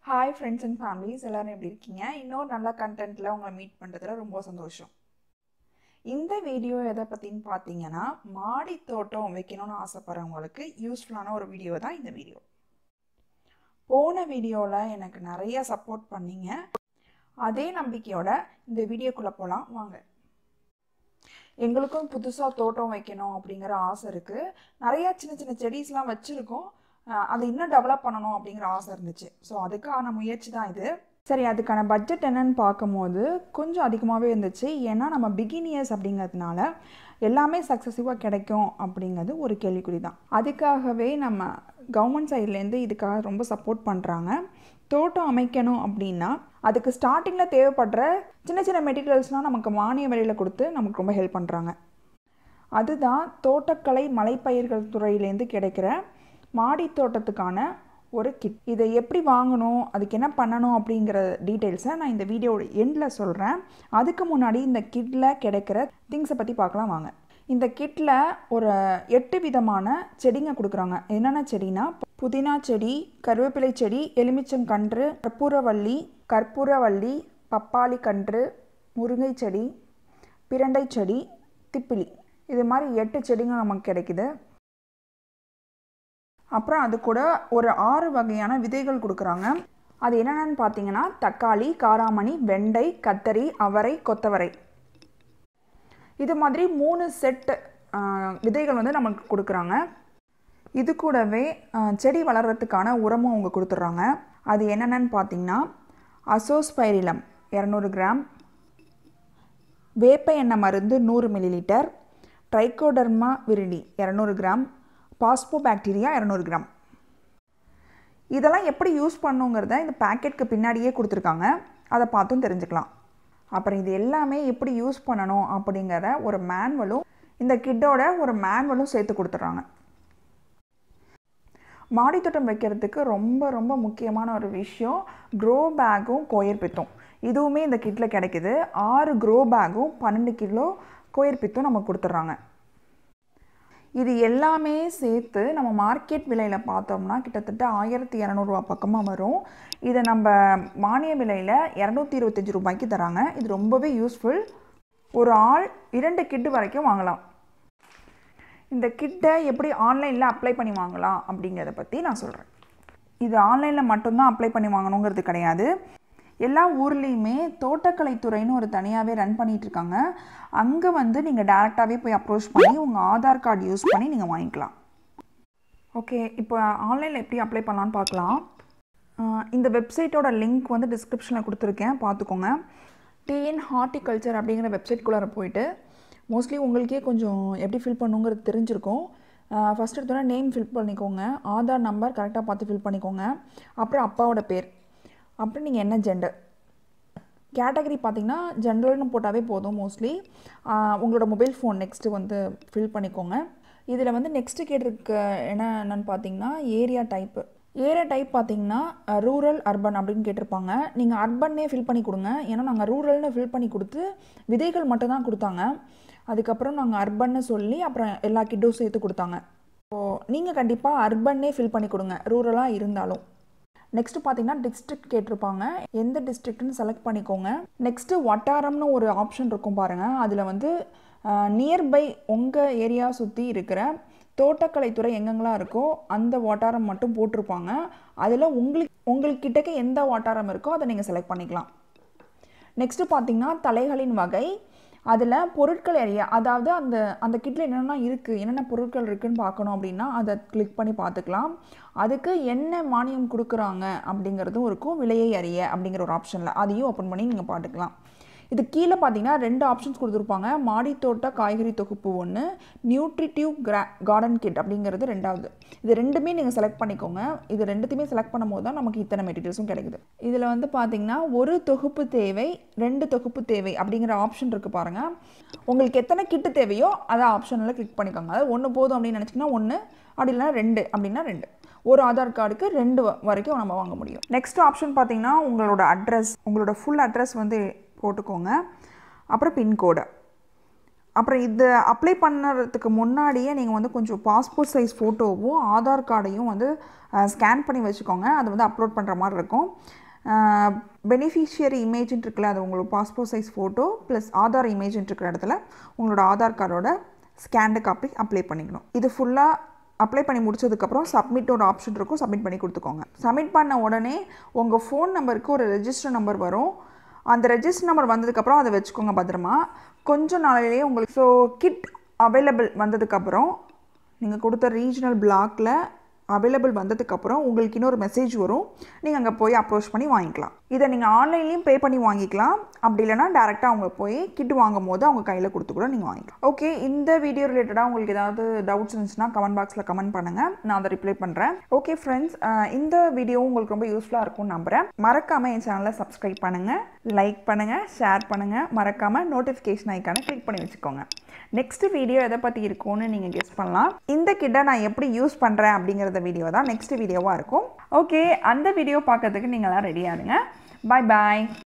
hi friends and families எல்லோரும் எப்படி இருக்கீங்க இன்னொரு நல்ல கண்டென்ட்டில் உங்களை மீட் பண்ணுறதுல ரொம்ப சந்தோஷம் இந்த வீடியோ எதை பற்றின்னு பார்த்தீங்கன்னா மாடி தோட்டம் வைக்கணும்னு ஆசைப்படுறவங்களுக்கு யூஸ்ஃபுல்லான ஒரு வீடியோ தான் இந்த வீடியோ போன வீடியோவில் எனக்கு நிறைய சப்போர்ட் பண்ணீங்க அதே நம்பிக்கையோட இந்த வீடியோக்குள்ளே போகலாம் வாங்க எங்களுக்கும் புதுசாக தோட்டம் வைக்கணும் அப்படிங்கிற ஆசை இருக்குது நிறையா சின்ன சின்ன செடிஸ்லாம் வச்சுருக்கோம் அதை இன்னும் டெவலப் பண்ணணும் அப்படிங்கிற ஆசை இருந்துச்சு ஸோ அதுக்கான முயற்சி தான் இது சரி அதுக்கான பட்ஜெட் என்னன்னு பார்க்கும்போது கொஞ்சம் அதிகமாகவே இருந்துச்சு ஏன்னா நம்ம பிகினியர்ஸ் அப்படிங்கிறதுனால எல்லாமே சக்ஸஸிவாக கிடைக்கும் அப்படிங்கிறது ஒரு கேள்விக்குறி தான் அதுக்காகவே நம்ம கவர்மெண்ட் சைட்லேருந்து இதுக்காக ரொம்ப சப்போர்ட் பண்ணுறாங்க தோட்டம் அமைக்கணும் அப்படின்னா அதுக்கு ஸ்டார்டிங்கில் தேவைப்படுற சின்ன சின்ன மெட்டீரியல்ஸ்லாம் நமக்கு மானிய விலையில் கொடுத்து நமக்கு ரொம்ப ஹெல்ப் பண்ணுறாங்க அதுதான் தோட்டக்கலை மலைப்பயிர்கள் துறையிலேருந்து கிடைக்கிற மாடி தோட்டத்துக்கான ஒரு கிட் இதை எப்படி வாங்கணும் அதுக்கு என்ன பண்ணணும் அப்படிங்கிற டீட்டெயில்ஸை நான் இந்த வீடியோட எண்டில் சொல்கிறேன் அதுக்கு முன்னாடி இந்த கிட்டில் கிடைக்கிற திங்ஸை பற்றி பார்க்கலாம் வாங்க இந்த கிட்டில் ஒரு எட்டு விதமான செடிங்க கொடுக்குறாங்க என்னென்ன செடினா புதினா செடி கருவேப்பிலை செடி எலுமிச்சங்கன்று கற்பூரவள்ளி கற்பூரவள்ளி பப்பாளி கன்று முருங்கை செடி பிரண்டை செடி திப்பிலி இது மாதிரி எட்டு செடிங்க நமக்கு கிடைக்குது அப்புறம் அது கூட ஒரு ஆறு வகையான விதைகள் கொடுக்குறாங்க அது என்னென்னு பார்த்தீங்கன்னா தக்காளி காராமணி வெண்டை கத்தரி அவரை கொத்தவரை இது மாதிரி மூணு செட்டு விதைகள் வந்து நமக்கு கொடுக்குறாங்க இது கூடவே செடி வளர்கிறதுக்கான உரமும் அவங்க கொடுத்துட்றாங்க அது என்னென்னு பார்த்தீங்கன்னா அசோஸ்பைரிலம் இரநூறு கிராம் வேப்ப எண்ணெய் மருந்து நூறு மில்லிலிட்டர் ட்ரைகோடர்மா விரிடி இரநூறு கிராம் பாஸ்போ பாக்டீரியா இரநூறு கிராம் இதெல்லாம் எப்படி யூஸ் பண்ணுங்கிறத இந்த பேக்கெட்டுக்கு பின்னாடியே கொடுத்துருக்காங்க அதை பார்த்தும் தெரிஞ்சுக்கலாம் அப்புறம் இது எல்லாமே எப்படி யூஸ் பண்ணணும் அப்படிங்கிற ஒரு மேனுவலும் இந்த கிட்டோட ஒரு மேனுவலும் சேர்த்து கொடுத்துட்றாங்க மாடித்தோட்டம் வைக்கிறதுக்கு ரொம்ப ரொம்ப முக்கியமான ஒரு விஷயம் க்ரோ பேக்கும் கோயர் பித்தும் இதுவுமே இந்த கிட்டில் கிடைக்குது ஆறு க்ரோ பேக்கும் பன்னெண்டு கிலோ கோயர் பித்தும் நமக்கு கொடுத்துட்றாங்க இது எல்லாமே சேர்த்து நம்ம மார்க்கெட் விலையில் பார்த்தோம்னா கிட்டத்தட்ட ஆயிரத்தி இரநூறுவா பக்கமாக வரும் இதை நம்ம மானிய விலையில் இரநூத்தி இருபத்தஞ்சி ரூபாய்க்கு தராங்க இது ரொம்பவே யூஸ்ஃபுல் ஒரு ஆள் இரண்டு கிட்டு வரைக்கும் வாங்கலாம் இந்த கிட்டை எப்படி ஆன்லைனில் அப்ளை பண்ணி வாங்கலாம் அப்படிங்கிறத பற்றி நான் சொல்கிறேன் இது ஆன்லைனில் மட்டும்தான் அப்ளை பண்ணி வாங்கணுங்கிறது கிடையாது எல்லா ஊர்லேயுமே தோட்டக்கலைத்துறைன்னு ஒரு தனியாகவே ரன் பண்ணிகிட்ருக்காங்க அங்கே வந்து நீங்கள் டேரெக்டாகவே போய் அப்ரோச் பண்ணி உங்கள் ஆதார் கார்டு யூஸ் பண்ணி நீங்கள் வாங்கிக்கலாம் ஓகே இப்போ ஆன்லைனில் எப்படி அப்ளை பண்ணலான்னு பார்க்கலாம் இந்த வெப்சைட்டோட லிங்க் வந்து டிஸ்கிரிப்ஷனில் கொடுத்துருக்கேன் பார்த்துக்கோங்க டிஎன் ஹார்டிகல்ச்சர் அப்படிங்கிற வெப்சைட்குள்ளார போயிட்டு மோஸ்ட்லி உங்களுக்கே கொஞ்சம் எப்படி ஃபில் பண்ணுங்கிறது தெரிஞ்சிருக்கும் ஃபஸ்ட் எடுத்தோன்னா நேம் ஃபில் பண்ணிக்கோங்க ஆதார் நம்பர் கரெக்டாக பார்த்து ஃபில் பண்ணிக்கோங்க அப்புறம் அப்பாவோட பேர் அப்புறம் நீங்கள் என்ன ஜெண்டர் கேட்டகரி பார்த்தீங்கன்னா ஜென்ரல்னு போட்டாவே போதும் மோஸ்ட்லி உங்களோட மொபைல் ஃபோன் நெக்ஸ்ட்டு வந்து ஃபில் பண்ணிக்கோங்க இதில் வந்து நெக்ஸ்ட்டு கேட்டிருக்க என்ன என்னன்னு பார்த்தீங்கன்னா ஏரியா டைப்பு ஏரியா டைப் பார்த்தீங்கன்னா ரூரல் அர்பன் அப்படின்னு கேட்டிருப்பாங்க நீங்கள் அர்பன்னே ஃபில் பண்ணி கொடுங்க ஏன்னா நாங்கள் ரூரல்னு ஃபில் பண்ணி கொடுத்து விதைகள் மட்டும் தான் கொடுத்தாங்க அதுக்கப்புறம் நாங்கள் அர்பன்னு சொல்லி அப்புறம் எல்லா கிட்டும் சேர்த்து கொடுத்தாங்க ஸோ நீங்கள் கண்டிப்பாக அர்பன்னே ஃபில் பண்ணி கொடுங்க ரூரலாக இருந்தாலும் நெக்ஸ்ட்டு பார்த்தீங்கன்னா டிஸ்ட்ரிக்ட் கேட்டிருப்பாங்க எந்த டிஸ்ட்ரிக்ட்னு செலக்ட் பண்ணிக்கோங்க நெக்ஸ்ட்டு வட்டாரம்னு ஒரு ஆப்ஷன் இருக்கும் பாருங்கள் அதில் வந்து நியர்பை உங்கள் ஏரியா சுற்றி இருக்கிற தோட்டக்கலைத்துறை எங்கெங்கெல்லாம் இருக்கோ அந்த வட்டாரம் மட்டும் போட்டிருப்பாங்க அதில் உங்களுக்கு உங்களுக்கு கிட்டக்க எந்த வட்டாரம் இருக்கோ அதை நீங்கள் செலக்ட் பண்ணிக்கலாம் நெக்ஸ்ட்டு பார்த்தீங்கன்னா தலைகளின் வகை அதில் பொருட்கள் ஏரியா அதாவது அந்த அந்த கிட்டில் என்னென்ன இருக்குது என்னென்ன பொருட்கள் இருக்குதுன்னு பார்க்கணும் அப்படின்னா அதை கிளிக் பண்ணி பார்த்துக்கலாம் அதுக்கு என்ன மானியம் கொடுக்குறாங்க அப்படிங்கிறதும் இருக்கும் விலையை அறிய அப்படிங்கிற ஒரு ஆப்ஷனில் அதையும் ஓப்பன் பண்ணி நீங்கள் பார்த்துக்கலாம் இது கீழே பார்த்தீங்கன்னா ரெண்டு ஆப்ஷன்ஸ் கொடுத்துருப்பாங்க மாடித்தோட்ட காய்கறி தொகுப்பு ஒன்று நியூட்ரிட்டிவ் கிரா கார்டன் கிட் அப்படிங்கிறது ரெண்டாவது இது ரெண்டுமே நீங்கள் செலக்ட் பண்ணிக்கோங்க இது ரெண்டுத்தையுமே செலக்ட் பண்ணும் போது தான் நமக்கு இத்தனை மெட்டீரியல்ஸும் கிடைக்குது இதில் வந்து பார்த்தீங்கன்னா ஒரு தொகுப்பு தேவை ரெண்டு தொகுப்பு தேவை அப்படிங்கிற ஆப்ஷன் இருக்குது பாருங்கள் உங்களுக்கு எத்தனை கிட்டு தேவையோ அதை ஆப்ஷனில் கிளிக் பண்ணிக்கோங்க அதாவது ஒன்று போதும் அப்படின்னு நினச்சிங்கன்னா ஒன்று அப்படி இல்லைனா ரெண்டு அப்படின்னா ரெண்டு ஒரு ஆதார் கார்டுக்கு ரெண்டு வரைக்கும் நம்ம வாங்க முடியும் நெக்ஸ்ட் ஆப்ஷன் பார்த்தீங்கன்னா உங்களோட அட்ரஸ் உங்களோட ஃபுல் அட்ரஸ் வந்து போட்டுக்கோங்க அப்புறம் பின்கோடு அப்புறம் இது அப்ளை பண்ணுறதுக்கு முன்னாடியே நீங்கள் வந்து கொஞ்சம் பாஸ்போர்ட் சைஸ் ஃபோட்டோவும் ஆதார் கார்டையும் வந்து ஸ்கேன் பண்ணி வச்சுக்கோங்க அது வந்து அப்லோட் பண்ணுற மாதிரி இருக்கும் பெனிஃபிஷியரி இமேஜ்னு இருக்குல்ல அது உங்களோட passport size photo plus Aadhaar இமேஜ்னு இருக்கிற இடத்துல உங்களோட ஆதார் கார்டோட ஸ்கேண்டு காப்பி அப்ளை பண்ணிக்கணும் இது ஃபுல்லாக அப்ளை பண்ணி முடிச்சதுக்கப்புறம் சப்மிட் ஒரு ஆப்ஷன் இருக்கும் சப்மிட் பண்ணி கொடுத்துக்கோங்க சப்மிட் பண்ண உடனே உங்கள் ஃபோன் நம்பருக்கு ஒரு ரெஜிஸ்டர் நம்பர் வரும் அந்த ரெஜிஸ்டர் நம்பர் வந்ததுக்கப்புறம் அதை வச்சுக்கோங்க பத்திரமா கொஞ்ச நாளிலேயே உங்களுக்கு ஸோ கிட் அவைலபிள் வந்ததுக்கப்புறம் நீங்கள் கொடுத்த ரீஜனல் பிளாக்ல அவைலபிள் வந்ததுக்கப்புறம் உங்களுக்கு இன்னொரு மெசேஜ் வரும் நீங்கள் அங்கே போய் அப்ரோச் பண்ணி வாங்கிக்கலாம் இதை நீங்கள் ஆன்லைன்லேயும் பே பண்ணி வாங்கிக்கலாம் அப்படி இல்லைனா டேரெக்டாக அவங்க போய் கிட் வாங்கும் போது அவங்க கையில் கொடுத்து கூட நீங்கள் வாங்கிக்கலாம் ஓகே இந்த வீடியோ ரிலேட்டடாக உங்களுக்கு ஏதாவது டவுட்ஸ் இருந்துச்சுன்னா கமெண்ட் பாக்ஸில் கமெண்ட் பண்ணுங்கள் நான் அதை ரிப்ளை பண்ணுறேன் ஓகே ஃப்ரெண்ட்ஸ் இந்த வீடியோ உங்களுக்கு ரொம்ப யூஸ்ஃபுல்லாக இருக்கும்னு நம்புகிறேன் மறக்காமல் என் சேனலை சப்ஸ்கிரைப் பண்ணுங்கள் லைக் பண்ணுங்கள் ஷேர் பண்ணுங்கள் மறக்காமல் நோட்டிஃபிகேஷன் ஐக்கானை கிளிக் பண்ணி வச்சுக்கோங்க நெக்ஸ்ட் வீடியோ எதை பற்றி இருக்கும்னு நீங்கள் கெஸ் பண்ணலாம் இந்த கிட்ட நான் எப்படி யூஸ் பண்ணுறேன் அப்படிங்கிறத வீடியோ தான் நெக்ஸ்ட் வீடியோவாக இருக்கும் ஓகே அந்த வீடியோ பார்க்கறதுக்கு நீங்களாம் ரெடியாக இருங்க பாய் பாய்